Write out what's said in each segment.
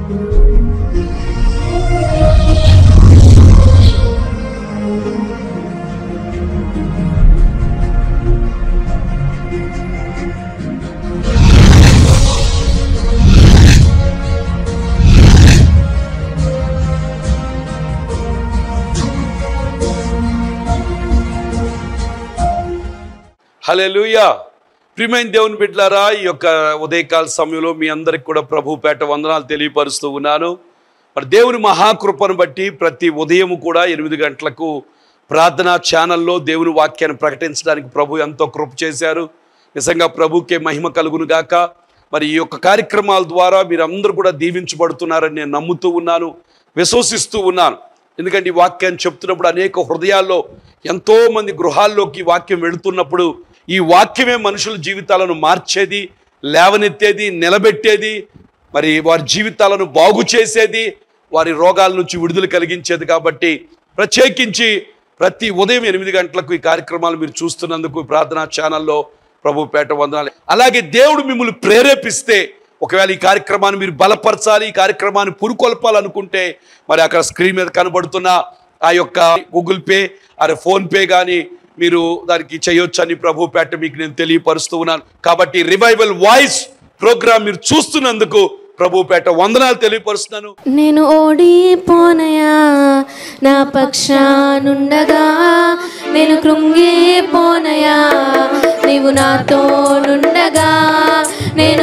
హల్లెలూయా ప్రియమైన దేవుని బిడ్డలారా ఈ యొక్క ఉదయకాల సమయంలో మీ అందరికి కూడా ప్రభు పేట వందనాలు తెలియపరుస్తూ ఉన్నాను మరి దేవుని మహాకృపను బట్టి ప్రతి ఉదయం కూడా ఎనిమిది గంటలకు ప్రార్థనా ఛానల్లో దేవుని వాక్యాన్ని ప్రకటించడానికి ప్రభు ఎంతో కృప చేశారు నిజంగా ప్రభుకే మహిమ కలుగును గాక మరి ఈ యొక్క కార్యక్రమాల ద్వారా మీరందరూ కూడా దీవించబడుతున్నారని నేను నమ్ముతూ ఉన్నాను విశ్వసిస్తూ ఉన్నాను ఎందుకంటే ఈ వాక్యాన్ని చెప్తున్నప్పుడు అనేక హృదయాల్లో ఎంతో మంది గృహాల్లోకి ఈ వాక్యం వెళుతున్నప్పుడు ఈ వాక్యమే మనుషుల జీవితాలను మార్చేది లేవనెత్తేది నిలబెట్టేది మరి వారి జీవితాలను బాగు చేసేది వారి రోగాల నుంచి విడుదల కలిగించేది కాబట్టి ప్రత్యేకించి ప్రతి ఉదయం ఎనిమిది గంటలకు ఈ కార్యక్రమాలు మీరు చూస్తున్నందుకు ఈ ప్రార్థనా ఛానల్లో ప్రభు పేట వందనాలు అలాగే దేవుడు మిమ్మల్ని ప్రేరేపిస్తే ఒకవేళ ఈ కార్యక్రమాన్ని మీరు బలపరచాలి ఈ కార్యక్రమాన్ని పురుకొల్పాలనుకుంటే మరి అక్కడ స్క్రీన్ మీద కనబడుతున్న ఆ యొక్క గూగుల్ పే అరే ఫోన్ పే కానీ మీరు దానికి చేయొచ్చని ప్రభు పేట మీకు నేను తెలియపరుస్తూ ఉన్నాను కాబట్టి రివైవల్ వాయిస్ ప్రోగ్రామ్ మీరు చూస్తున్నందుకు ప్రభు పేట వందనాలు తెలియపరుస్తున్నాను నేను ఓడిపోనయా నా పక్షానుండగా నేను కృంగిపోనయా నీవు నాతో నుండగా నేను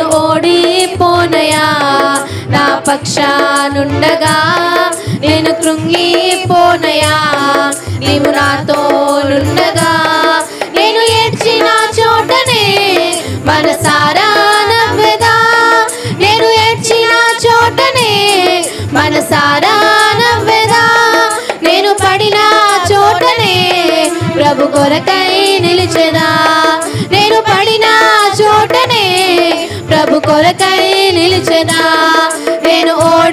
ఓడిపోనయా నా పక్షానుండగా నేను కృంగిపోనయా నీవు నాతో నుండగా నేను ఏడ్చిన చోటనే మనసారా నవ్వెదా నేను ఏడ్చిన చోటనే మనసారా నవ్వెదా నేను పడిన చోటనే ప్రభు కొరకై నిలిచెదా నేను పడిన చోటనే ప్రభు కొరకై నిలిచెదా నేను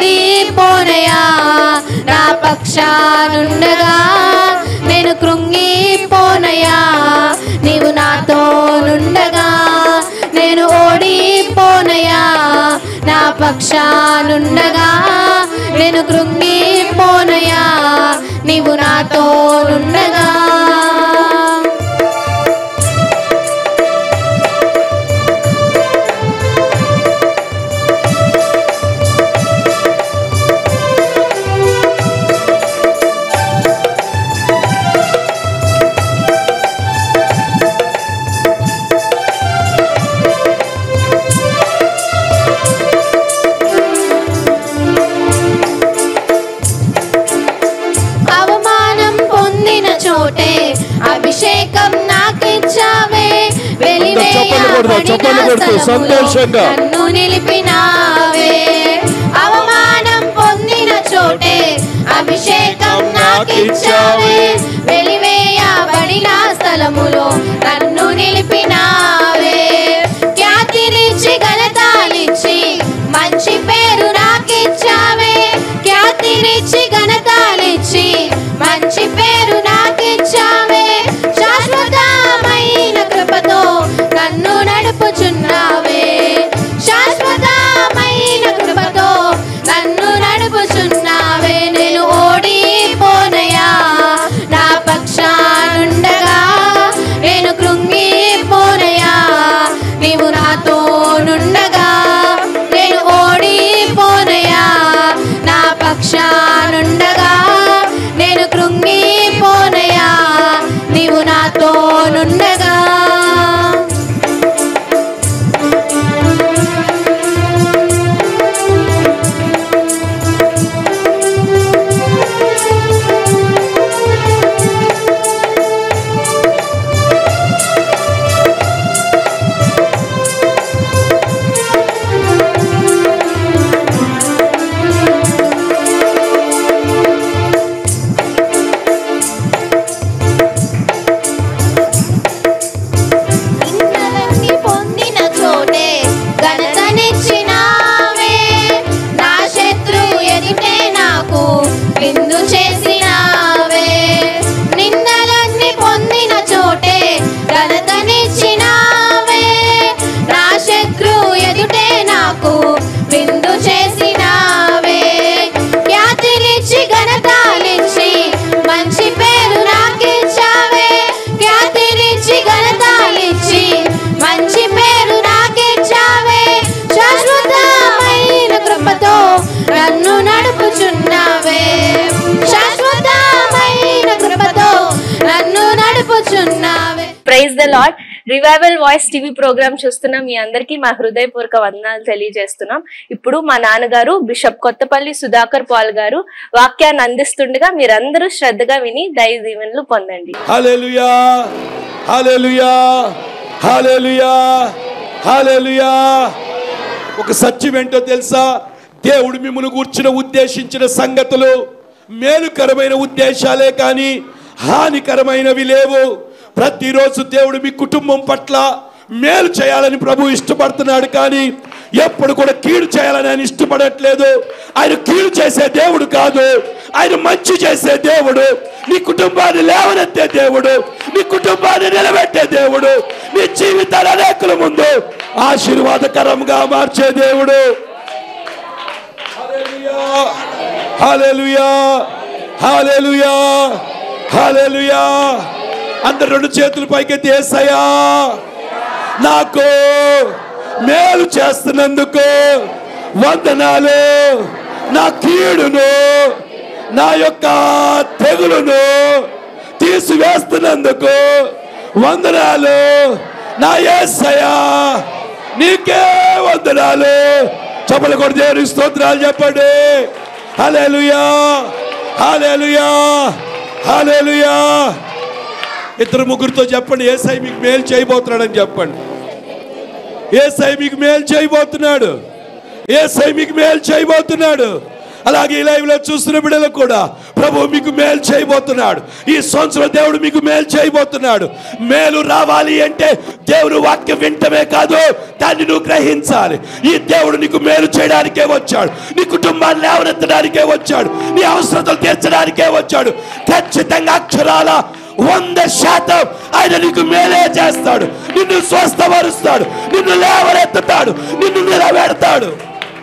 ఓడిపోనయా నా పక్షానుండగా నేను కృంగిపోనయా నీవు నాతో నుండగా నేను ఓడిపోనయా నా పక్షానుండగా నేను కృంగిపోనయా నీవు నాతో నుండగా అవమానం పొందిన చోటే అభిషేకం నాకిచ్చావే చప్పట్లు కొడదాం, చప్పట్లు కొడుతూ సంతోషంగా. నన్ను నిలిపినావే అవమానం పొందిన చోటే అభిషేకం నాకిచ్చావే వెలివేయబడిన స్థలములో నన్ను నిలిపినావే ఖ్యాతినిచ్చి ఘనతానిచ్చి మంచి పేరు నాకిచ్చావే ఖ్యాతినిచ్చి ఘనతానిచ్చి మంచి పేరు నాకిచ్చావే శాశ్వతమైన కృపతో నన్ను నడుపుచున్నావే శాశ్వతమైన lord revival voice TV program చూస్తున్న మీ అందరికీ మా హృదయపూర్వక వందనాలు తెలియజేస్తున్నాం ఇప్పుడు మా నాన్నగారు బిషప్ కొత్తపల్లి సుధాకర్ పాల్ గారు వాక్యాన్ని అందిస్తుండగా మీరందరూ శ్రద్ధగా విని దయ దీవెనలు పొందండి హల్లెలూయా హల్లెలూయా హల్లెలూయా హల్లెలూయా ఒక సత్యం ఏంటో తెలుసా దేవుడు మిమ్మల్ని కూర్చున్న ఉద్దేశించిన సంగతులు మేలుకరమైన ఉద్దేశాలే కానీ హానికరమైనవి లేవు ప్రతిరోజు దేవుడు మీ కుటుంబం పట్ల మేలు చేయాలని ప్రభు ఇష్టపడుతున్నాడు కానీ ఎప్పుడు కూడా కీడు చేయాలని ఆయన ఇష్టపడట్లేదు ఆయన కీడు చేసే దేవుడు కాదు ఆయన మంచి చేసే దేవుడు నీ కుటుంబాన్ని లేవనెత్తే దేవుడు నీ కుటుంబాన్ని నిలబెట్టే దేవుడు నీ జీవితాలు అనేకుల ముందు ఆశీర్వాదకరంగా మార్చే దేవుడు హల్లెలూయా హల్లెలూయా హల్లెలూయా అందరు రెండు చేతులు పైకెత్తి ఏసయ్యా నాకు మేలు చేస్తున్నందుకు వందనాలు నా కీడును నా యొక్క తెగులును తీసివేస్తున్నందుకు వందనాలు నా ఏసయ్యా నీకే వందనాలు చెప్పలు కూడా దేవుని స్తోత్రాలు చెప్పండి హల్లెలూయా హల్లెలూయా హల్లెలూయా ఇద్దరు ముగ్గురితో చెప్పండి ఏసై మీకు మేలు చేయబోతున్నాడని చెప్పండి ఏసై మీకు మేలు చేయబోతున్నాడు ఏసై మీకు మేలు చేయబోతున్నాడు అలాగే ఈ లైవ్ లో చూస్తున్న బిడ్డలకు కూడా ప్రభు మీకు మేలు చేయబోతున్నాడు ఈ సంవత్సరం దేవుడు మీకు మేలు చేయబోతున్నాడు మేలు రావాలి అంటే దేవుడు వాక్యం వింటమే కాదు దాన్ని నువ్వు గ్రహించాలి ఈ దేవుడు నీకు మేలు చేయడానికే వచ్చాడు నీ కుటుంబాన్ని లేవనెత్తడానికే వచ్చాడు నీ అవసరతలు తీర్చడానికే వచ్చాడు ఖచ్చితంగా అక్షరాల వంద శాతం ఆయన నీకు మేలే చేస్తాడు నిన్ను స్వస్థపరుస్తాడు నిన్ను లేవనెత్తుతాడు నిన్ను నిలబెడతాడు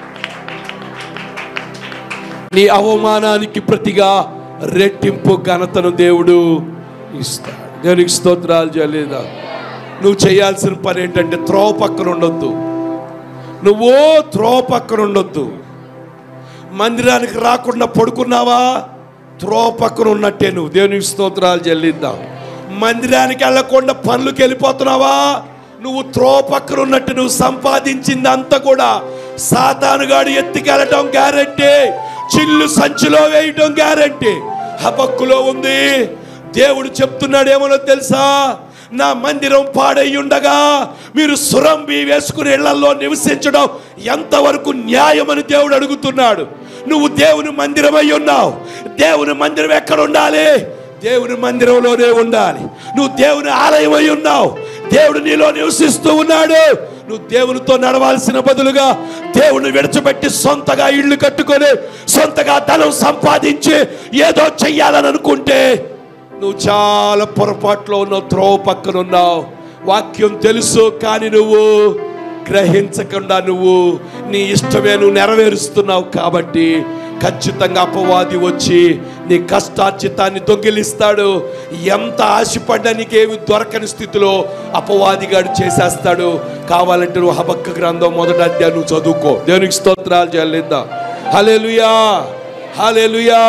నీ అవమానానికి ప్రతిగా రెట్టింపు ఘనతను దేవుడు ఇస్తాడు దేవునికి స్తోత్రాలు చేయలేదా నువ్వు చేయాల్సిన పని ఏంటంటే త్రోవ పక్కన ఉండొద్దు నువ్వు త్రోవ పక్కన ఉండొద్దు మందిరానికి రాకుండా పడుకున్నావా త్రోవ పక్కన ఉన్నట్టే నువ్వు దేవునికి స్తోత్రాలు చెల్లిద్దాం మందిరానికి వెళ్ళకుండా పనులకు వెళ్ళిపోతున్నావా నువ్వు త్రో పక్కన ఉన్నట్టు నువ్వు సంపాదించింది అంతా కూడా సాతానుగాడు ఎత్తికెళ్ళటం గ్యారంటీ చిల్లు సంచిలో వేయటం గ్యారంటీ హబక్కులో ఉంది దేవుడు చెప్తున్నాడు ఏమో తెలుసా నా మందిరం పాడై ఉండగా మీరు సురంబి వేసుకుని ఇళ్లలో నివసించడం ఎంతవరకు న్యాయమని దేవుడు అడుగుతున్నాడు నువ్వు దేవుని మందిరమై ఉన్నావు దేవుని మందిరం ఎక్కడ ఉండాలి దేవుని మందిరంలోనే ఉండాలి నువ్వు దేవుని ఆలయమై ఉన్నావు దేవుడు నీలో నివసిస్తూ ఉన్నాడు నువ్వు దేవునితో నడవాల్సిన బదులుగా దేవుని విడిచిపెట్టి సొంతగా ఇల్లు కట్టుకొని సొంతగా ధనం సంపాదించి ఏదో చెయ్యాలని అనుకుంటే నువ్వు చాలా పొరపాట్లో ఉన్నావు త్రోవ పక్కన ఉన్నావు వాక్యం తెలుసు కానీ నువ్వు గ్రహించకుండా నువ్వు నీ ఇష్టమే నువ్వు నెరవేరుస్తున్నావు కాబట్టి ఖచ్చితంగా అపవాది వచ్చి నీ కష్టార్జితాన్ని దొంగిలిస్తాడు ఎంత ఆశపడ్డా నీకేమి దొరకని స్థితిలో అపవాదిగాడు చేసేస్తాడు కావాలంటే నువ్వు హబక్క గ్రంథం మొదటి అధ్యాయం నువ్వు చదువుకో దేవునికి స్తోత్రాలు చెల్లిద్దాం హలేలుయా హలేలుయా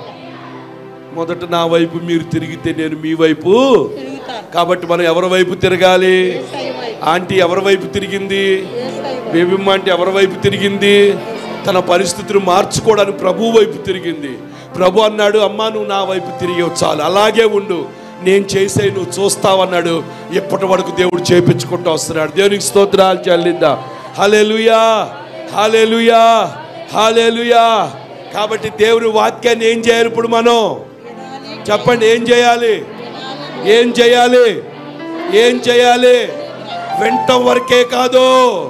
మొదట నా వైపు మీరు తిరిగితే నేను మీ వైపు కాబట్టి మనం ఎవరి వైపు తిరగాలి ఆంటీ ఎవరి వైపు తిరిగింది బేబిమ్మ ఆంటీ ఎవరి వైపు తిరిగింది తన పరిస్థితిని మార్చుకోవడానికి ప్రభు వైపు తిరిగింది ప్రభు అన్నాడు అమ్మా నువ్వు నా వైపు తిరిగి చాలు అలాగే ఉండు నేను చేసే నువ్వు చూస్తావన్నాడు ఇప్పటి వరకు దేవుడు చేపించుకుంటూ వస్తున్నాడు దేవునికి స్తోత్రాలు చెల్లిద్దా హలెలుయా హలెలుయా హలెలుయా కాబట్టి దేవుని వాక్యాన్ని ఏం చేయాలి ఇప్పుడు మనం చెప్పండి ఏం చేయాలి ఏం చేయాలి ఏం చేయాలి వింటం వరకే కాదు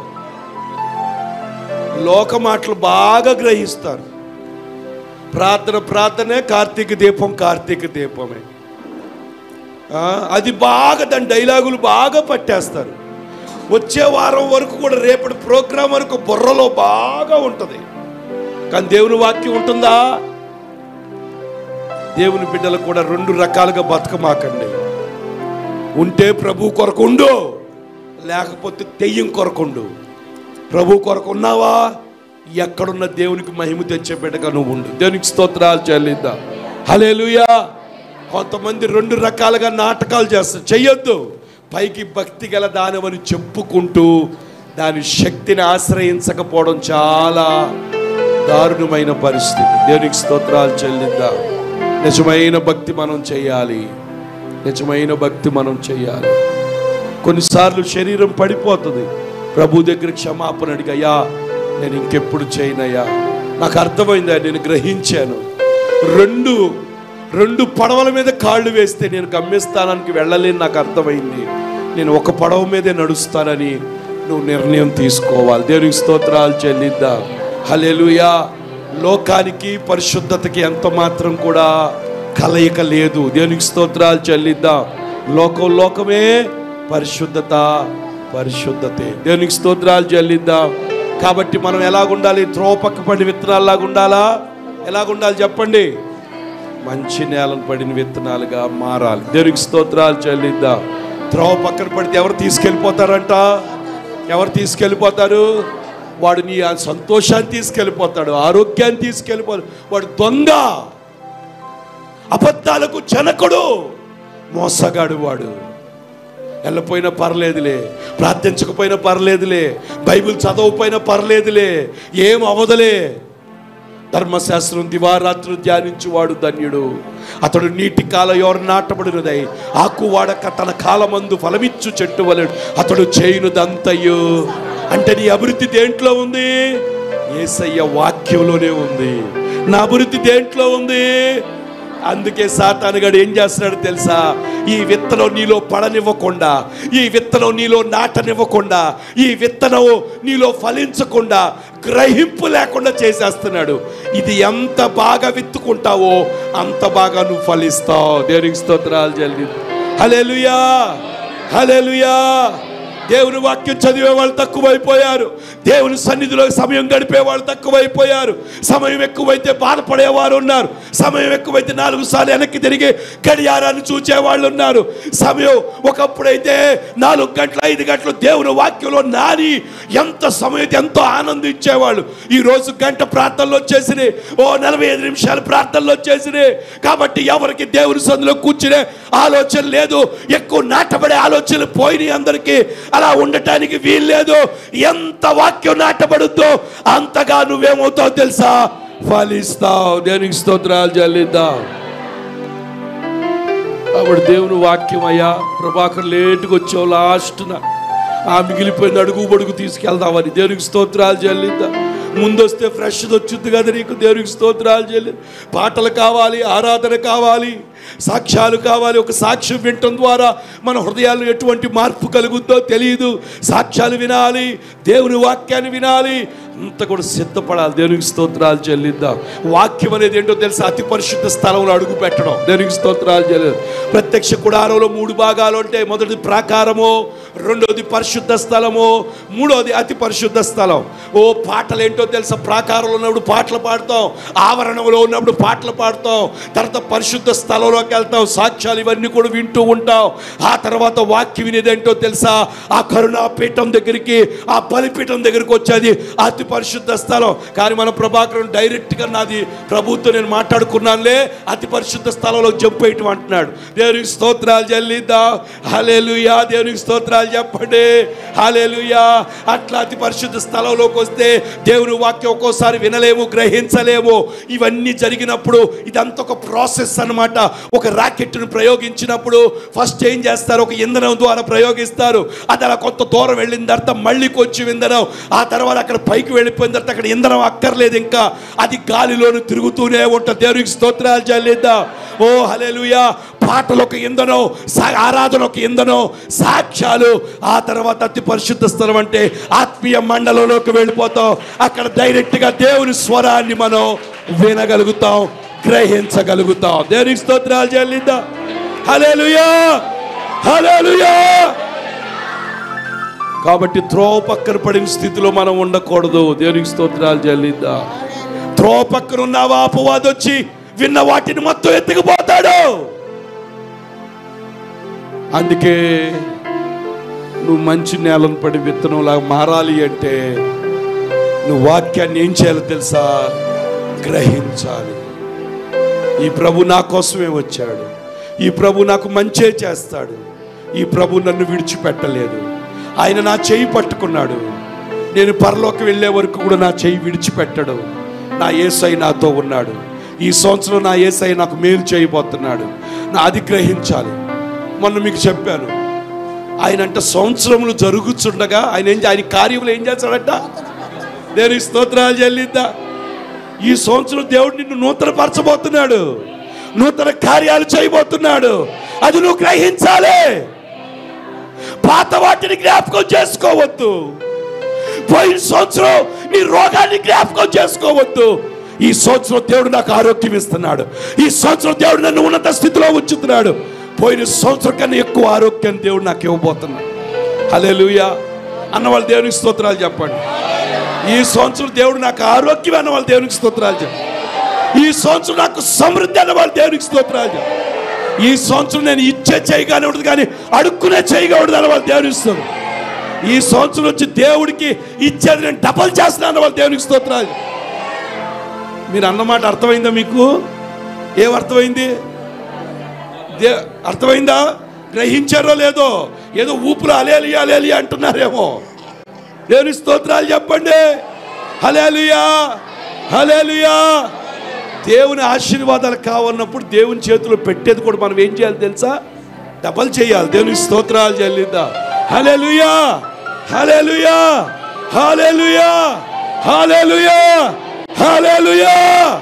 లోక మాటలు బాగా గ్రహిస్తారు ప్రార్థన ప్రార్థనే కార్తీక దీపం కార్తీక దీపమే ఆ, అది బాగా దాని డైలాగులు బాగా పట్టేస్తారు వచ్చే వారం వరకు కూడా రేపటి ప్రోగ్రాం వరకు బుర్రలో బాగా ఉంటుంది కానీ దేవుని వాక్యం ఉంటుందా దేవుని బిడ్డలు కూడా రెండు రకాలుగా బతకమాకండి ఉంటే ప్రభు కొరకు ఉండు లేకపోతే తెయ్యం కొరకు ఉండు ప్రభు కొరకు ఉన్నావా ఎక్కడున్న దేవునికి మహిమ తెచ్చే బిడ్డగా నువ్వు ఉండు దేవునికి స్తోత్రాలు చెల్లిద్దాం హలేలుయా కొంతమంది రెండు రకాలుగా నాటకాలు చేస్తారు చెయ్యొద్దు పైకి భక్తి గల దానమని చెప్పుకుంటూ దాని శక్తిని ఆశ్రయించకపోవడం చాలా దారుణమైన పరిస్థితి దేవునికి స్తోత్రాలు చెల్లిద్దాం నిజమైన భక్తి మనం చేయాలి నిజమైన భక్తి మనం చేయాలి కొన్నిసార్లు శరీరం పడిపోతుంది ప్రభు దగ్గర క్షమాపణ అడిగయ్యా నేను ఇంకెప్పుడు చేయనయ్యా నాకు అర్థమైందా నేను గ్రహించాను రెండు రెండు పడవల మీద కాళ్ళు వేస్తే నేను గమ్యస్థానానికి వెళ్ళలేని నాకు అర్థమైంది నేను ఒక పడవ మీదే నడుస్తానని నువ్వు నిర్ణయం తీసుకోవాలి దేవునికి స్తోత్రాలు చెల్లిద్దా హల్లెలూయా లోకానికి పరిశుద్ధతకి ఎంత మాత్రం కూడా కలయిక లేదు దేవునికి స్తోత్రాలు చెల్లిద్దాం లోకం లోకమే పరిశుద్ధత పరిశుద్ధతే దేవునికి స్తోత్రాలు చెల్లిద్దాం కాబట్టి మనం ఎలాగుండాలి త్రోపక్క పడి విత్తనాల్లాగా ఉండాలా ఎలాగుండాలి చెప్పండి మంచి నేలను పడిన విత్తనాలుగా మారాలి దేవునికి స్తోత్రాలు చెల్లిద్దాం త్రోవ పక్కన పడితే ఎవరు తీసుకెళ్ళిపోతారంట ఎవరు తీసుకెళ్ళిపోతారు వాడు నీ ఆ సంతోషాన్ని తీసుకెళ్ళిపోతాడు ఆరోగ్యాన్ని తీసుకెళ్ళిపోతాడు వాడు దొంగ అబద్ధాలకు జనకుడు మోసగాడు వాడు వెళ్ళపోయినా పర్లేదులే ప్రార్థించకపోయినా పర్లేదులే బైబిల్ చదవకపోయినా పర్లేదులే ఏం అవదలే ధర్మశాస్త్రం దివారాత్రులు ధ్యానించువాడు ధన్యుడు అతడు నీటి కాల ఎవరు నాటబడినదై ఆకు వాడక తన కాలమందు ఫలమిచ్చు చెట్టు వలెడు అతడు చేయునుదంతయు అంటే నీ అభివృద్ధి దేంట్లో ఉంది ఏసయ్య వాక్యంలోనే ఉంది నా అభివృద్ధి దేంట్లో ఉంది అందుకే సాతానుగాడు ఏం చేస్తున్నాడు తెలుసా ఈ విత్తనం నీలో పడనివ్వకుండా ఈ విత్తనం నీలో నాటనివ్వకుండా ఈ విత్తనం నీలో ఫలించకుండా గ్రహింపు లేకుండా చేసేస్తున్నాడు ఇది ఎంత బాగా విత్తుకుంటావో అంత బాగా నువ్వు ఫలిస్తావు దేవునికి స్తోత్రాలు జల్లి హల్లెలూయా హల్లెలూయా దేవుని వాక్యం చదివే వాళ్ళు తక్కువైపోయారు దేవుని సన్నిధిలో సమయం గడిపే వాళ్ళు తక్కువైపోయారు సమయం ఎక్కువైతే బాధపడేవారు ఉన్నారు సమయం ఎక్కువైతే నాలుగు సార్లు వెనక్కి తిరిగి గడియారాన్ని చూచే వాళ్ళు ఉన్నారు సమయం ఒకప్పుడైతే నాలుగు గంటలు ఐదు గంటలు దేవుని వాక్యంలో నాని ఎంత సమయం అయితే ఎంతో ఆనందించేవాళ్ళు ఈ రోజు గంట ప్రార్థనలు వచ్చేసినాయి ఓ నలభై ఐదు నిమిషాలు ప్రార్థనలు వచ్చేసినాయి కాబట్టి ఎవరికి దేవుని సందులో కూర్చునే ఆలోచన లేదు ఎక్కువ నాటబడే ఆలోచనలు పోయినాయి అందరికీ అలా ఉండటానికి వీల్లేదు ఎంత వాక్యం నాటబడుద్దో అంతగా నువ్వేమవుతావు తెలుసా ఫలిస్తావు దేనికి స్తోత్రాలు చెల్లిద్దాం అప్పుడు దేవుని వాక్యం అయ్యా ప్రభాకర్ లేటుకు వచ్చావు లాస్ట్న ఆ మిగిలిపోయిన అడుగు బడుగు తీసుకెళ్దామని దేవునికి స్తోత్రాలు చెల్లిద్దాం ముందొస్తే ఫ్రెష్ వచ్చింది కదా నీకు దేవునికి స్తోత్రాలు చెల్లి పాటలు కావాలి ఆరాధన కావాలి సాక్ష్యాలు కావాలి ఒక సాక్ష్యం వినటం ద్వారా మన హృదయాల్లో ఎటువంటి మార్పు కలుగుద్దో తెలియదు సాక్ష్యాలు వినాలి దేవుని వాక్యాన్ని వినాలి అంత కూడా సిద్ధపడాలి దేవునికి స్తోత్రాలు చెల్లిద్దాం వాక్యం అనేది ఏంటో తెలుసా అతి పరిశుద్ధ స్థలంలో అడుగు పెట్టడం దేవునికి స్తోత్రాలు చెల్లి ప్రత్యక్ష కుడారంలో మూడు భాగాలు ఉంటాయి మొదటిది ప్రాకారము రెండోది పరిశుద్ధ స్థలము మూడోది అతి పరిశుద్ధ స్థలం ఓ పాటలు ఏంటో తెలుసా ప్రాకారంలో ఉన్నప్పుడు పాటలు పాడతాం ఆవరణంలో ఉన్నప్పుడు పాటలు పాడతాం తర్వాత పరిశుద్ధ స్థలంలోకి వెళ్తాం సాక్ష్యాలు ఇవన్నీ కూడా వింటూ ఉంటాం ఆ తర్వాత వాక్యం వినేదేంటో తెలుసా ఆ కరుణాపీఠం దగ్గరికి ఆ బలిపీఠం దగ్గరికి వచ్చేది అతి పరిశుద్ధ స్థలం కానీ మన ప్రభాకరం డైరెక్ట్గా నాది ప్రభుత్వం నేను మాట్లాడుకున్నానులే అతి పరిశుద్ధ స్థలంలో జంప్ వేయటం అంటున్నాడు దేవునికి స్తోత్రాలు చెల్లిద్దాం హలేలుయా దేవునికి స్తోత్రాలు చెప్పండి హలేలుయా అట్లా అతి పరిశుద్ధ స్థలంలోకి వస్తే దేవుని వాక్యం ఒక్కోసారి వినలేము గ్రహించలేము ఇవన్నీ జరిగినప్పుడు ఇదంతా ఒక ప్రాసెస్ అన్నమాట ఒక రాకెట్ను ప్రయోగించినప్పుడు ఫస్ట్ ఏం చేస్తారు ఒక ఇంధనం ద్వారా ప్రయోగిస్తారు అది అలా కొంత దూరం వెళ్ళిన తర్వాత మళ్ళీ కొంచెం ఇంధనం ఆ తర్వాత అక్కడ పైకి వెళ్ళిపోయిన తర్వాత అక్కడ ఇంధనం అక్కర్లేదు ఇంకా అది గాలిలోను తిరుగుతూనే ఉంటుంది దేవునికి స్తోత్రాలు చెల్లిద్దాం ఓ హలేలుయా పాటలు ఒక ఇంధనం సా- ఆరాధన ఒక ఇంధనం సాక్ష్యాలు ఆ తర్వాత అతి పరిశుద్ధ స్థలం అంటే ఆత్మీయ మండలంలోకి వెళ్ళిపోతాం అక్కడ డైరెక్ట్గా దేవుని స్వరాన్ని మనం వినగలుగుతాం గ్రహించగలుగుతాం దేవునికి స్తోత్రాలు చెల్లిద్దాం హలేలుయా హలేలుయా కాబట్టి త్రోవ పక్కన పడిన స్థితిలో మనం ఉండకూడదు దేవునికి స్తోత్రాలు చెల్లిద్దాం త్రోవ పక్కన ఉన్నావా అపవాది వచ్చి విన్న వాటిని మొత్తం ఎత్తుకుపోతాడు అందుకే నువ్వు మంచి నేలను పడి విత్తనంలాగా మారాలి అంటే నువ్వు వాక్యాన్ని ఏం చేయాలో తెలుసా గ్రహించాలి ఈ ప్రభు నా కోసమే వచ్చాడు ఈ ప్రభు నాకు మంచే చేస్తాడు ఈ ప్రభు నన్ను విడిచిపెట్టలేదు ఆయన నా చేయి పట్టుకున్నాడు నేను పరలోకి వెళ్ళే వరకు కూడా నా చేయి విడిచిపెట్టడు నా ఏసై నాతో ఉన్నాడు ఈ సంవత్సరం నా ఏసై నాకు మేలు చేయబోతున్నాడు నా అది గ్రహించాలి మొన్న మీకు చెప్పాను ఆయన అంటే సంవత్సరములు జరుగుతుండగా ఆయన ఏం చే- ఆయన కార్యములు ఏం చేస్తాడట దేని స్తోత్రాలు చెల్లిద్దా ఈ సంవత్సరం దేవుడు నిన్ను నూతనపరచబోతున్నాడు నూతన కార్యాలు చేయబోతున్నాడు అది నువ్వు గ్రహించాలి పాత వాటిని జ్ఞాపకం చేసుకోవద్దు పోయిన సంవత్సరం నీ రోగాన్ని జ్ఞాపకం చేసుకోవద్దు ఈ సంవత్సరం దేవుడు నాకు ఆరోగ్యం ఇస్తున్నాడు ఈ సంవత్సరం దేవుడు నన్ను ఉన్నత స్థితిలో ఉంచుతున్నాడు పోయిన సంవత్సరం కన్నా ఎక్కువ ఆరోగ్యాన్ని దేవుడు నాకు ఇవ్వబోతున్నాడు హలే అన్న వాళ్ళ దేవునికి స్తోత్రాలు చెప్పండి ఈ సంవత్సరం దేవుడు నాకు ఆరోగ్యం అన్న వాళ్ళ దేవునికి స్తోత్రాలు చెప్పండి ఈ సంవత్సరం నాకు సమృద్ధి అన్న వాళ్ళ దేవునికి స్తోత్రాలు చెప్పండి ఈ సంవత్సరం నేను ఇచ్చే చేయగానే ఉండదు కానీ అడుక్కునే చేయగా ఉండదు అన్న వాళ్ళు దేవునికి స్తోత్రం ఈ సంవత్సరం వచ్చి దేవుడికి ఇచ్చేది నేను డబల్ చేస్తున్నాను వాళ్ళ దేవునికి స్తోత్రాలు మీరు అన్నమాట అర్థమైందా మీకు ఏం అర్థమైంది దే అర్థమైందా గ్రహించారో లేదో ఏదో ఊపులు అలేలి అలేలి అంటున్నారేమో దేవుని స్తోత్రాలు చెప్పండి హలేలుయా హలేలుయా దేవుని ఆశీర్వాదాలు కావన్నప్పుడు దేవుని చేతిలో పెట్టేది కూడా మనం ఏం చేయాలి తెలుసా డబల్ చేయాలి దేవుని స్తోత్రాలు చెల్లిద్దా hallelujah hallelujah hallelujah hallelujah hallelujah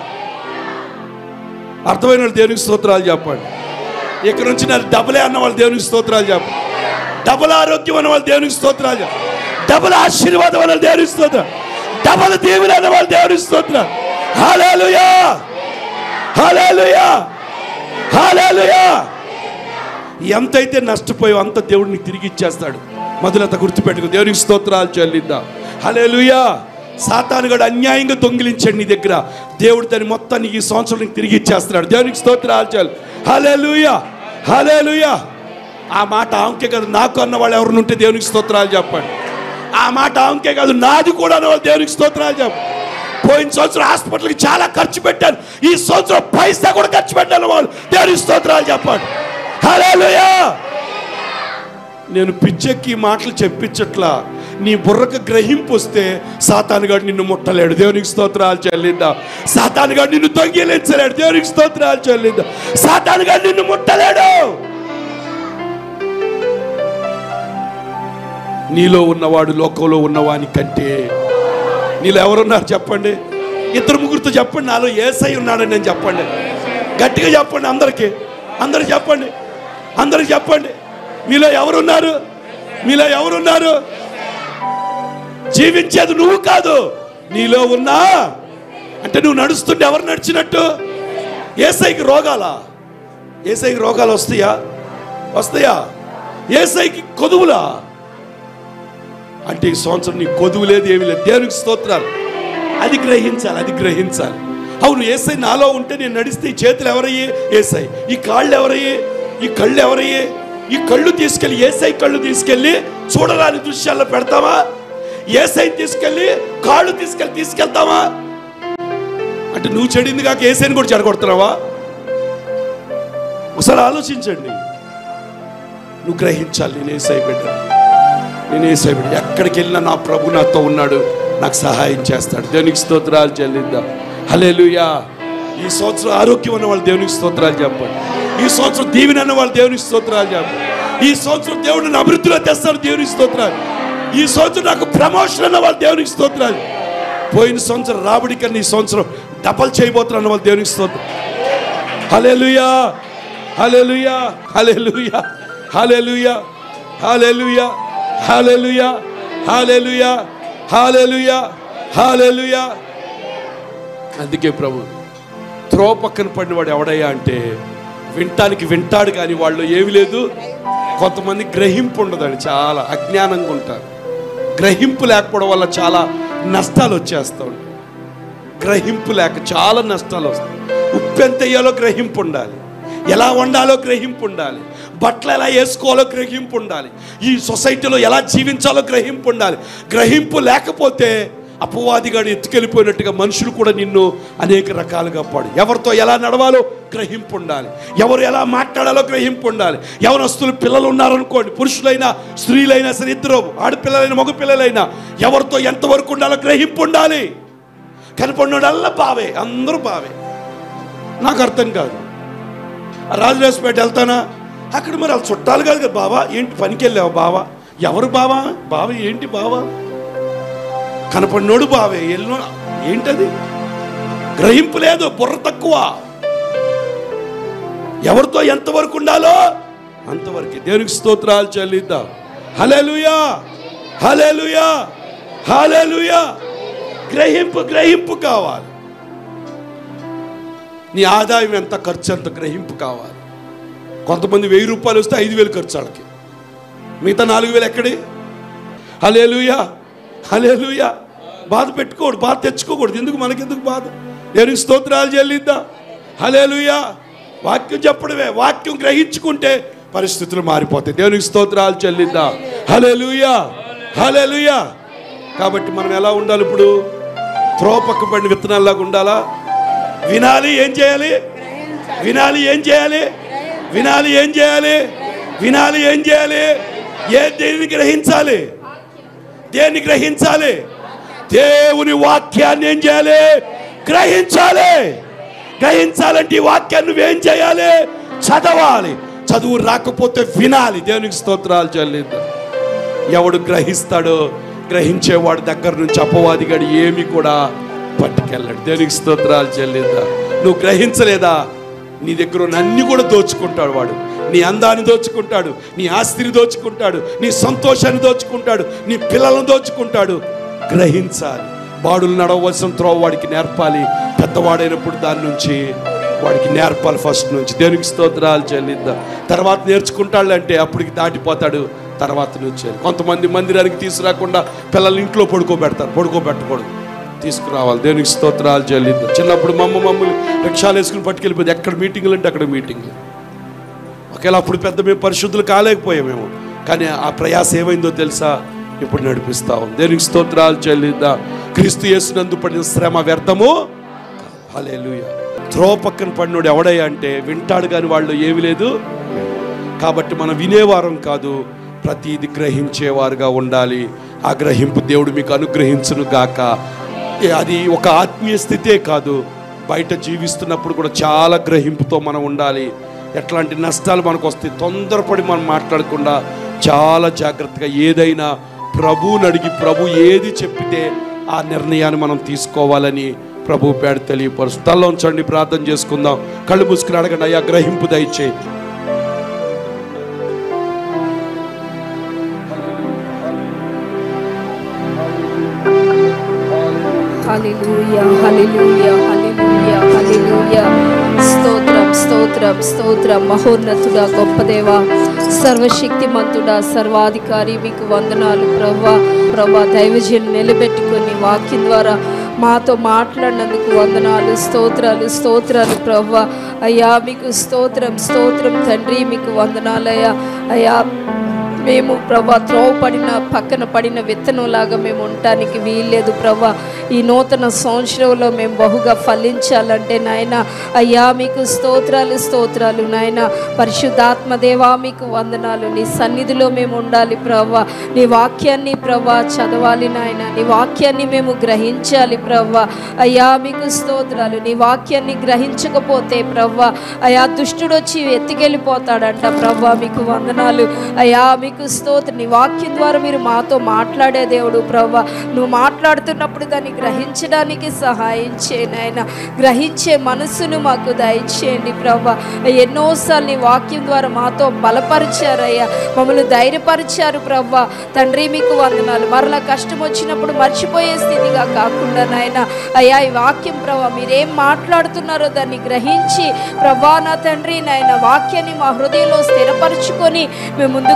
అర్థమైన వాళ్ళు దేవునికి స్తోత్రాలు చెప్పండి ఇక్కడ నుంచి నాకు డబలే అన్న వాళ్ళు దేవునికి స్తోత్రాలు చెప్పండి డబల్ ఆరోగ్యం అన్న వాళ్ళు దేవునికి స్తోత్రాలు చెప్పండి డబల్ ఆశీర్వాదం అన్న వాళ్ళు దేవునికి స్తోత్రం డబల్ దేవుని అన్న వాళ్ళు దేవునికి స్తోత్రం హల్లెలూయా హల్లెలూయా హల్లెలూయా ఎంతైతే నష్టపోయావు అంత దేవుడు నీకు తిరిగి ఇచ్చేస్తాడు మొదలంత గుర్తుపెట్టుకు దేవునికి స్తోత్రాలు చెల్లిద్దాం హల్లెలూయా సాతానుగాడు అన్యాయంగా దొంగిలించాడు నీ దగ్గర దేవుడు దాన్ని మొత్తాన్ని ఈ సంవత్సరం నీకు తిరిగి ఇచ్చేస్తున్నాడు దేవునికి స్తోత్రాలు చాలు హల్లెలూయా హల్లెలూయా ఆ మాట ఆంకే కాదు నాకు అన్న వాళ్ళు ఎవరిని ఉంటే దేవునికి స్తోత్రాలు చెప్పండి ఆ మాట ఆంకే కాదు నాది కూడా అన్న వాళ్ళు దేవునికి స్తోత్రాలు చెప్పండి పోయిన సంవత్సరం హాస్పిటల్కి చాలా ఖర్చు పెట్టాను ఈ సంవత్సరం పైసా కూడా ఖర్చు పెట్టాను వాళ్ళు దేవునికి స్తోత్రాలు చెప్పండి హల్లెలూయా నేను పిచ్చెక్కి ఈ మాటలు చెప్పించట్లా నీ బుర్రకు గ్రహింపు వస్తే సాతానుగాడు నిన్ను ముట్టలేడు దేవునికి స్తోత్రాలు చెల్లిద్దా సాతానుగాడు నిన్ను దొంగిలించలేడు దేవునికి స్తోత్రాలు చెల్లిద్దా సాతానుగాడు నిన్ను ముట్టలేడు నీలో ఉన్నవాడు లోకంలో ఉన్నవాని కంటే నీలో ఎవరున్నారు చెప్పండి ఇద్దరు ముగ్గురితో చెప్పండి నాలో ఏసై ఉన్నాడని నేను చెప్పండి గట్టిగా చెప్పండి అందరికీ అందరు చెప్పండి అందరికి చెప్పండి మీలో ఎవరున్నారు మీలో ఎవరున్నారు జీవించేది నువ్వు కాదు నీలో ఉన్నా అంటే నువ్వు నడుస్తుంటే ఎవరు నడిచినట్టు ఏసైకి రోగాలా ఏసైకి రోగాలు వస్తాయా వస్తాయా ఏసైకి కొదువులా అంటే ఈ సంవత్సరం నీ కొదువు లేదు ఏమీ లేదు దేవునికి స్తోత్రాలు అది గ్రహించాలి అది గ్రహించాలి అవును ఏసై నాలో ఉంటే నేను నడిస్తే ఈ చేతులు ఎవరయ్యే ఏసై ఈ కాళ్ళు ఎవరయ్యే ఈ కళ్ళు ఎవరయ్యే ఈ కళ్ళు తీసుకెళ్ళి ఏసై కళ్ళు తీసుకెళ్ళి చూడరాని దృశ్యాల్లో పెడతావా ఏసై తీసుకెళ్ళి కాళ్ళు తీసుకెళ్ళి తీసుకెళ్తావా అంటే నువ్వు చెడింది కాక ఏసైని కూడా చెడగొడుతున్నావా ఒకసారి ఆలోచించండి నువ్వు గ్రహించాలి నేను ఏసై బిడ్డ నేను ఏసై బిడ్డ ఎక్కడికి వెళ్ళినా నా ప్రభు నాతో ఉన్నాడు నాకు సహాయం చేస్తాడు దేవునికి స్తోత్రాలు చెల్లిద్దాం హల్లెలూయా ఈ సంవత్సరం ఆరోగ్యం ఉన్న వాళ్ళు దేవునికి స్తోత్రాలు చెప్పండి ఈ సంవత్సరం దీవెన అన్న వాళ్ళు దేవునికి స్తోత్రాలు చెప్పండి ఈ సంవత్సరం దేవుడు నన్ను అభివృద్ధిలో తెస్తాడు దేవునికి స్తోత్రాలు ఈ సంవత్సరం నాకు ప్రమోషన్ అన్న వాళ్ళు దేవునికి స్తోత్రాలు పోయిన సంవత్సరం రాబడి కన్నా ఈ సంవత్సరం డబల్ చేయబోతున్నారు అన్న వాళ్ళు దేవునికి స్తోత్రం హల్లెలూయా హల్లెలూయా హల్లెలూయా హల్లెలూయా హల్లెలూయా హల్లెలూయా హల్లెలూయా హల్లెలూయా హల్లెలూయా అందుకే ప్రభు త్రో పక్కన పడినవాడు ఎవడయ్యా అంటే వింటానికి వింటాడు కానీ వాళ్ళు ఏమి లేదు కొంతమంది గ్రహింపు ఉండదండి చాలా అజ్ఞానంగా ఉంటారు గ్రహింపు లేకపోవడం వల్ల చాలా నష్టాలు వచ్చేస్తూ ఉంటాయి గ్రహింపు లేక చాలా నష్టాలు వస్తాయి ఉప్పు ఎంత వేయాలో గ్రహింపు ఉండాలి ఎలా వండాలో గ్రహింపు ఉండాలి బట్టలు ఎలా వేసుకోవాలో గ్రహింపు ఉండాలి ఈ సొసైటీలో ఎలా జీవించాలో గ్రహింపు ఉండాలి గ్రహింపు లేకపోతే అపవాదిగాడు ఎత్తుకెళ్ళిపోయినట్టుగా మనుషులు కూడా నిన్ను అనేక రకాలుగా పాడు ఎవరితో ఎలా నడవాలో గ్రహింపు ఉండాలి ఎవరు ఎలా మాట్లాడాలో గ్రహింపు ఉండాలి యవనస్తులు పిల్లలు ఉన్నారనుకోండి పురుషులైనా స్త్రీలైనా సరే ఇద్దరు ఆడపిల్లలైనా మగ పిల్లలైనా ఎవరితో ఎంతవరకు ఉండాలో గ్రహింపు ఉండాలి కనపడినోడల్లా బావే అందరూ బావే నాకు అర్థం కాదు ఆ రాజరాజపేట వెళ్తానా అక్కడ మరి వాళ్ళు చుట్టాలు కాదు కదా బావా ఏంటి పనికి వెళ్ళావు బావా ఎవరు బావా బావ ఏంటి బావా కనపడినోడు బావే ఎల్లో ఏంటది గ్రహింపు లేదు బుర్ర తక్కువ ఎవరితో ఎంతవరకు ఉండాలో అంతవరకు దేవునికి స్తోత్రాలు చెల్లిద్దాం హలేలుయా హలేలుయా హలేలుయా గ్రహింపు గ్రహింపు కావాలి నీ ఆదాయం ఎంత ఖర్చు ఎంత గ్రహింపు కావాలి కొంతమంది వెయ్యి రూపాయలు వస్తే ఐదు వేలు ఖర్చు వాళ్ళకి మిగతా నాలుగు వేలు ఎక్కడి హలేలుయా హలేలుయా బాధ పెట్టుకోడు బాధ తెచ్చుకోకూడదు ఎందుకు మనకెందుకు బాధ దేవునికి స్తోత్రాలు చెల్లిద్దా హలేలుయా వాక్యం చెప్పడమే వాక్యం గ్రహించుకుంటే పరిస్థితులు మారిపోతాయి దేవునికి స్తోత్రాలు చెల్లిద్దా హలేలుయా హలేలుయా కాబట్టి మనం ఎలా ఉండాలి ఇప్పుడు త్రోపక్క పడిన విత్తనాల్లాగా ఉండాలా వినాలి ఏం చేయాలి వినాలి ఏం చేయాలి వినాలి ఏం చేయాలి వినాలి ఏం చేయాలి ఏ దేనిని గ్రహించాలి దేన్ని గ్రహించాలి దేవుని వాక్యాన్ని ఏం చేయాలి గ్రహించాలి గ్రహించాలంటే ఈ వాక్యాన్ని నువ్వేం చేయాలి చదవాలి చదువు రాకపోతే వినాలి దేవునికి స్తోత్రాలు చెల్లిద్దాం ఎవడు గ్రహిస్తాడో గ్రహించేవాడు దగ్గర నుంచి అపవాదిగాడు ఏమి కూడా పట్టుకెళ్ళాడు దేవునికి స్తోత్రాలు చెల్లిద్దా నువ్వు గ్రహించలేదా నీ దగ్గర ఉన్న అన్ని కూడా దోచుకుంటాడు వాడు నీ అందాన్ని దోచుకుంటాడు నీ ఆస్తిని దోచుకుంటాడు నీ సంతోషాన్ని దోచుకుంటాడు నీ పిల్లలను దోచుకుంటాడు గ్రహించాలి బాడులు నడవలసిన త్రోవ వాడికి నేర్పాలి పెద్దవాడైనప్పుడు దాని నుంచి వాడికి నేర్పాలి ఫస్ట్ నుంచి దేవునికి స్తోత్రాలు చెల్లిద్దాం తర్వాత నేర్చుకుంటాడు అంటే అప్పటికి దాటిపోతాడు తర్వాత నుంచి కొంతమంది మందిరానికి తీసుకురాకుండా పిల్లల్ని ఇంట్లో పడుకోబెడతారు పడుకోబెట్టకూడదు తీసుకురావాలి దేవునికి స్తోత్రాలు చెల్లిద్దాం చిన్నప్పుడు మమ్మ మమ్మల్ని రిక్షాలు వేసుకుని పట్టుకెళ్ళిపోయింది ఎక్కడ మీటింగులు అంటే అక్కడ మీటింగ్లు ఒకవేళ అప్పుడు పెద్ద మేము పరిశుద్ధులు కాలేకపోయామేమో కానీ ఆ ప్రయాస ఏమైందో తెలుసా ఇప్పుడు నడిపిస్తా ఉంది దేనికి స్తోత్రాలు చెల్లిద్దా క్రీస్తు యేసునందు పడిన శ్రమ వ్యర్థము హల్లెలూయ త్రో పక్కన పడినోడు ఎవడయ్యా అంటే వింటాడు కానీ వాళ్ళు ఏమి లేదు కాబట్టి మనం వినేవారం కాదు ప్రతిది గ్రహించేవారుగా ఉండాలి ఆ గ్రహింపు దేవుడు మీకు అనుగ్రహించును గాక ఏ అది ఒక ఆత్మీయ స్థితే కాదు బయట జీవిస్తున్నప్పుడు కూడా చాలా గ్రహింపుతో మనం ఉండాలి ఎట్లాంటి నష్టాలు మనకు వస్తాయి తొందరపడి మనం మాట్లాడకుండా చాలా జాగ్రత్తగా ఏదైనా ప్రభువుని అడిగి ప్రభు ఏది చెప్పితే ఆ నిర్ణయాన్ని మనం తీసుకోవాలని ప్రభు పేడ తెలియపరుస్తూ తల్లో ఉంచండి ప్రార్థన చేసుకుందాం కళ్ళు మూసుకుని అడగండి అయ్యా గ్రహింపు దయచేయి హల్లెలూయా హల్లెలూయా హల్లెలూయా హల్లెలూయా స్తోత్రం స్తోత్రం స్తోత్రం మహోన్నతుడా గొప్ప దేవా సర్వశక్తిమంతుడా సర్వాధికారి మీకు వందనాలు ప్రవ్వా ప్రభా దైవజన్ నిలబెట్టుకొని వాక్యం ద్వారా మాతో మాట్లాడినందుకు వందనాలు స్తోత్రాలు స్తోత్రాలు ప్రవ్వా అయ్యా మీకు స్తోత్రం స్తోత్రం తండ్రి మీకు వందనాలయ్యా అయ్యా మేము ప్రభా త్రోవ పడిన పక్కన పడిన విత్తనంలాగా మేము ఉండటానికి వీల్లేదు ప్రభా ఈ నూతన సంవత్సరంలో మేము బహుగా ఫలించాలంటే నాయన అయ్యా మీకు స్తోత్రాలు స్తోత్రాలు నాయన పరిశుద్ధాత్మ దేవా మీకు వందనాలు నీ సన్నిధిలో మేము ఉండాలి ప్రభా నీ వాక్యాన్ని ప్రభా చదవాలి నాయన నీ వాక్యాన్ని మేము గ్రహించాలి ప్రభా అయ్యా మీకు స్తోత్రాలు నీ వాక్యాన్ని గ్రహించకపోతే ప్రభా అయ్యా దుష్టుడు వచ్చి ఎత్తికెళ్ళిపోతాడంట ప్రభా మీకు వందనాలు అయ్యా మీకు స్తోత్ర నీ వాక్యం ద్వారా మీరు మాతో మాట్లాడే దేవుడు ప్రభా నువ్వు మాట్లాడుతున్నప్పుడు దాన్ని గ్రహించడానికి సహాయం చేయండి ఆయన గ్రహించే మనసును మాకు దయచేయండి ప్రభా ఎన్నోసార్లు నీ వాక్యం ద్వారా మాతో బలపరిచారయ్యా మమ్మల్ని ధైర్యపరిచారు ప్రభా తండ్రి మీకు వందనాలు మరలా కష్టం వచ్చినప్పుడు మర్చిపోయే స్థితిగా కాకుండా నాయన అయ్యా ఈ వాక్యం ప్రభా మీరేం మాట్లాడుతున్నారో దాన్ని గ్రహించి ప్రభా నా తండ్రి నాయన వాక్యాన్ని మా హృదయంలో స్థిరపరచుకొని మేము ముందుకు సాగ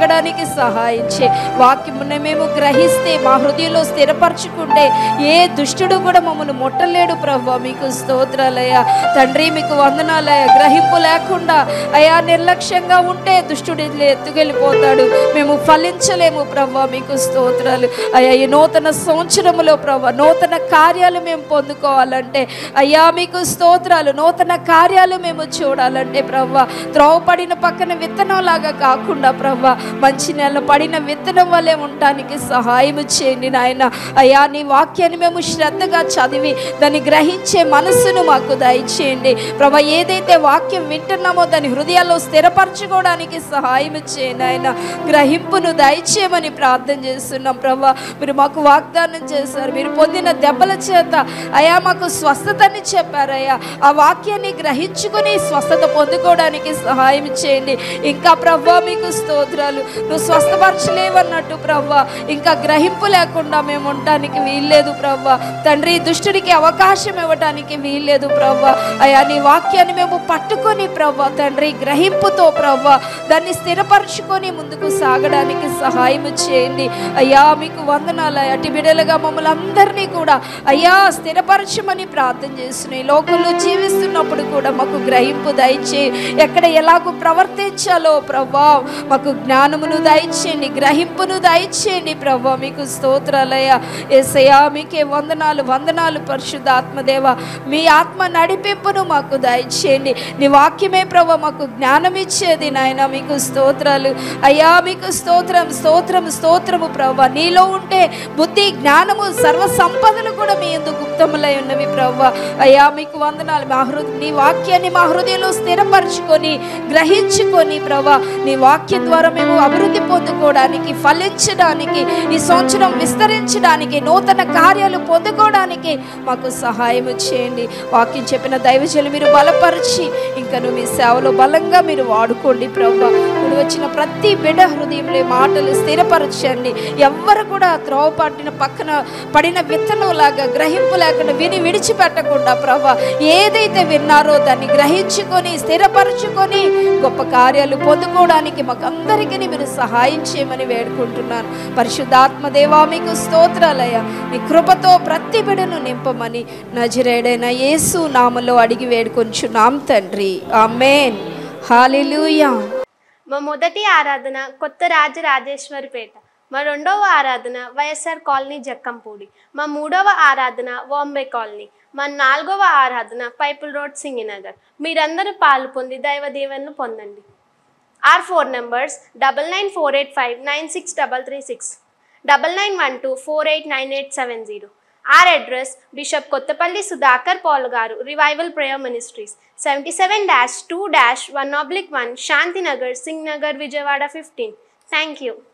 సాగడానికి సహాయం చే వాక్యముని మేము గ్రహిస్తే మా హృదయంలో స్థిరపరచుకుంటే ఏ దుష్టుడు కూడా మమ్మల్ని ముట్టలేడు ప్రభు మీకు స్తోత్రాలయ్యా తండ్రి మీకు వందనాలయ్యా గ్రహింపు లేకుండా అయా నిర్లక్ష్యంగా ఉంటే దుష్టుడు ఎత్తుకెళ్ళిపోతాడు మేము ఫలించలేము ప్రభు మీకు స్తోత్రాలు అయ్యా ఈ నూతన సంవత్సరములో ప్రభు నూతన కార్యాలు మేము పొందుకోవాలంటే అయ్యా మీకు స్తోత్రాలు నూతన కార్యాలు మేము చూడాలంటే ప్రభు త్రోవపడిన పక్కన విత్తనం లాగా కాకుండా ప్రభు మంచి నెల పడిన విత్తనం వల్లే ఉండటానికి సహాయం చేయండి నాయన అయ్యా నీ వాక్యాన్ని మేము శ్రద్ధగా చదివి దాన్ని గ్రహించే మనస్సును మాకు దయచేయండి ప్రభ ఏదైతే వాక్యం వింటున్నామో దాని హృదయాల్లో స్థిరపరచుకోవడానికి సహాయం చేయండి ఆయన గ్రహింపును దయచేయమని ప్రార్థన చేస్తున్నాం ప్రభా మీరు మాకు వాగ్దానం చేశారు మీరు పొందిన దెబ్బల చేత అయా మాకు స్వస్థతని చెప్పారయ్యా ఆ వాక్యాన్ని గ్రహించుకుని స్వస్థత పొందుకోవడానికి సహాయం చేయండి ఇంకా ప్రవ్వా మీకు స్తోత్రాలు నువ్వు స్వస్థపరచలేవన్నట్టు ప్రవ్వా ఇంకా గ్రహింపు లేకుండా మేము ఉండటానికి వీల్లేదు ప్రవ్వా తండ్రి దుష్టుడికి అవకాశం ఇవ్వడానికి వీల్లేదు ప్రవ్వా అయా నీ వాక్యాన్ని మేము పట్టుకొని ప్రవ్వా తండ్రి గ్రహింపుతో ప్రవ్వా దాన్ని స్థిరపరచుకొని ముందుకు సాగడానికి సహాయం చేయండి అయ్యా మీకు వందనాలు అటు బిడలుగా మమ్మల్ని అందరినీ కూడా అయ్యా స్థిరపరచమని ప్రార్థన చేస్తున్నాయి లోకంలో జీవిస్తున్నప్పుడు కూడా మాకు గ్రహింపు దయచే ఎక్కడ ఎలాగో ప్రవర్తించాలో ప్రభా మాకు జ్ఞానమును దయచేయండి గ్రహింపును దయచేయండి ప్రభా మీకు స్తోత్రాలయ్యా ఏసయ్యా మీకే వందనాలు వందనాలు పరిశుద్ధ ఆత్మదేవ మీ ఆత్మ నడిపింపును మాకు దయచేయండి నీ వాక్యమే ప్రభా మాకు జ్ఞానం ఇచ్చేది నాయన మీకు స్తోత్రాలు అయ్యా మీకు స్తోత్రం స్తోత్రం స్తోత్రము ప్రభా నీలో ఉంటే బుద్ధి జ్ఞానము సర్వ సంపదలు కూడా మీ ఎందుకు గుప్తములై ఉన్నవి ప్రభా అయ్యా మీకు వందనాలు మా హృదయ నీ వాక్యాన్ని మా హృదయంలో స్థిరపరచుకొని గ్రహించుకొని ప్రభా నీ వాక్యం ద్వారా మేము అభివృద్ధి పొందుకోవడానికి ఫలించడానికి ఈ సంవత్సరం విస్తరించడానికి నూతన కార్యాలు పొందుకోవడానికి మాకు సహాయం చేయండి వాక్యం చెప్పిన దైవజలు మీరు బలపరిచి ఇంకను మీ సేవలో బలంగా మీరు వాడుకోండి ప్రభా ఇప్పుడు వచ్చిన ప్రతి బిడ్డ హృదయంలో ఈ మాటలు స్థిరపరచండి ఎవ్వరు కూడా త్రోవ పట్టిన పక్కన పడిన విత్తనం లాగా గ్రహింపు లేకుండా విని విడిచిపెట్టకుండా ప్రభా ఏదైతే విన్నారో దాన్ని గ్రహించుకొని స్థిరపరచుకొని గొప్ప కార్యాలు పొందుకోవడానికి మాకు అందరికీ మీరు సహాయం చేయమని వేడుకుంటున్నాను పరిశుద్ధాత్మ దేవా మీకు స్తోత్రాలయ మీ కృపతో ప్రతి బిడను నింపమని నజరేడైన యేసు నామలో అడిగి వేడుకొంచున్నాం తండ్రి ఆమెన్ హాలెలూయా మా మొదటి ఆరాధన కొత్త రాజరాజేశ్వరిపేట మా రెండవ ఆరాధన వైఎస్ఆర్ కాలనీ జక్కంపూడి మా మూడవ ఆరాధన వాంబే కాలనీ మా నాలుగవ ఆరాధన పైపుల్ రోడ్ సింగినగర్ మీరందరూ పాలు పొంది దైవ దీవెనలు పొందండి or four numbers double nine four eight five nine six double three six double nine one two four eight nine eight seven zero or address bishop Kothapalli Sudhakar Paul garu revival prayer ministries seventy seven dash two dash one oblique one Shantinagar Singh Nagar Vijayawada fifteen thank you